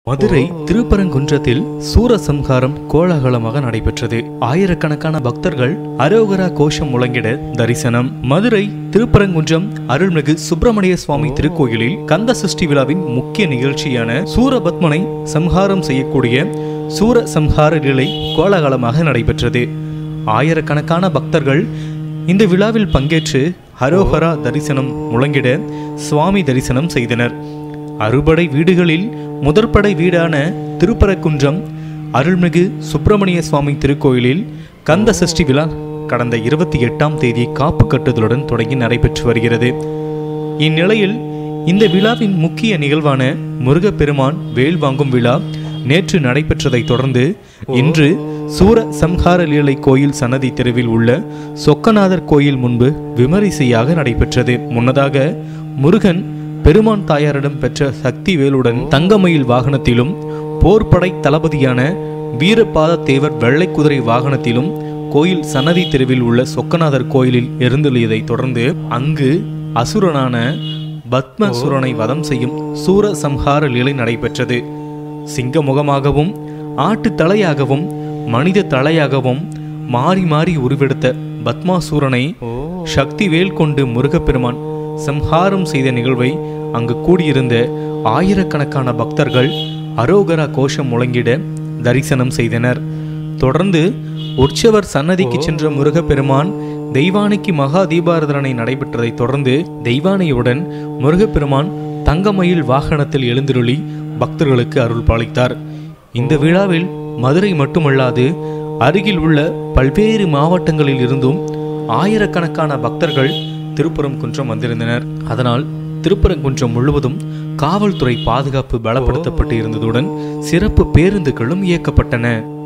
மதுரை திருப்பரங்குன்றத்தில் சூரசம்ஹாரம் கோலாகலமாக நடைபெற்றது ஆயிரக்கணக்கான பக்தர்கள் அரோகரா கோஷம் முழங்கிட தரிசனம் மதுரை திருப்பரங்குன்றம் அருள்மிகு சுப்பிரமணிய சுவாமி திருக்கோயிலில் கந்த சஷ்டி விழாவின் முக்கிய நிகழ்ச்சியான சூரபத்மனை சம்ஹாரம் செய்யக்கூடிய சூர சம்ஹார நிலை கோலாகலமாக நடைபெற்றது ஆயிரக்கணக்கான பக்தர்கள் இந்த விழாவில் பங்கேற்று ஹரோஹரா தரிசனம் முழங்கிட சுவாமி தரிசனம் செய்தனர் அறுபடை வீடுகளில் முதற்படை வீடான திருப்பரக்குன்றம் அருள்மிகு சுப்பிரமணிய சுவாமி திருக்கோயிலில் கந்த சஷ்டி விழா கடந்த இருபத்தி எட்டாம் தேதி காப்பு கட்டுதலுடன் தொடங்கி நடைபெற்று வருகிறது இந்நிலையில் இந்த விழாவின் முக்கிய நிகழ்வான முருகப்பெருமான் வேல் வாங்கும் விழா நேற்று நடைபெற்றதைத் தொடர்ந்து இன்று சூர சம்ஹார லீலை கோயில் சன்னதி தெருவில் உள்ள சொக்கநாதர் கோயில் முன்பு விமரிசையாக நடைபெற்றது முன்னதாக முருகன் பெருமான் தாயாரிடம் பெற்ற சக்தி வேலுடன் தங்கமயில் வாகனத்திலும் போர்ப்படை தளபதியான வீரபாத தேவர் வெள்ளை குதிரை வாகனத்திலும் கோயில் சன்னதி தெருவில் உள்ள சொக்கநாதர் கோயிலில் எழுந்துள்ளதைத் தொடர்ந்து அங்கு அசுரனான பத்மசுரனை வதம் செய்யும் சூர சம்ஹார லீலை நடைபெற்றது சிங்க முகமாகவும் ஆட்டு தலையாகவும் மனித தலையாகவும் மாறி மாறி உருவெடுத்த பத்மாசூரனை சக்தி வேல் கொண்டு முருகப்பெருமான் சம்ஹாரம் செய்த நிகழ்வை அங்கு கூடியிருந்த ஆயிரக்கணக்கான பக்தர்கள் அரோகரா கோஷம் முழங்கிட தரிசனம் செய்தனர் தொடர்ந்து உற்சவர் சன்னதிக்கு சென்ற முருகப்பெருமான் தெய்வானைக்கு மகா தீபாரதனை நடைபெற்றதைத் தொடர்ந்து தெய்வானையுடன் முருகப்பெருமான் தங்கமயில் வாகனத்தில் எழுந்திருளி பக்தர்களுக்கு அருள் பாலித்தார் இந்த விழாவில் மதுரை மட்டுமல்லாது அருகில் உள்ள பல்வேறு மாவட்டங்களில் இருந்தும் ஆயிரக்கணக்கான பக்தர்கள் திருப்பரங்குன்றம் வந்திருந்தனர் அதனால் திருப்பரங்குன்றம் முழுவதும் காவல்துறை பாதுகாப்பு பலப்படுத்தப்பட்டு இருந்ததுடன் சிறப்பு பேருந்துகளும் இயக்கப்பட்டன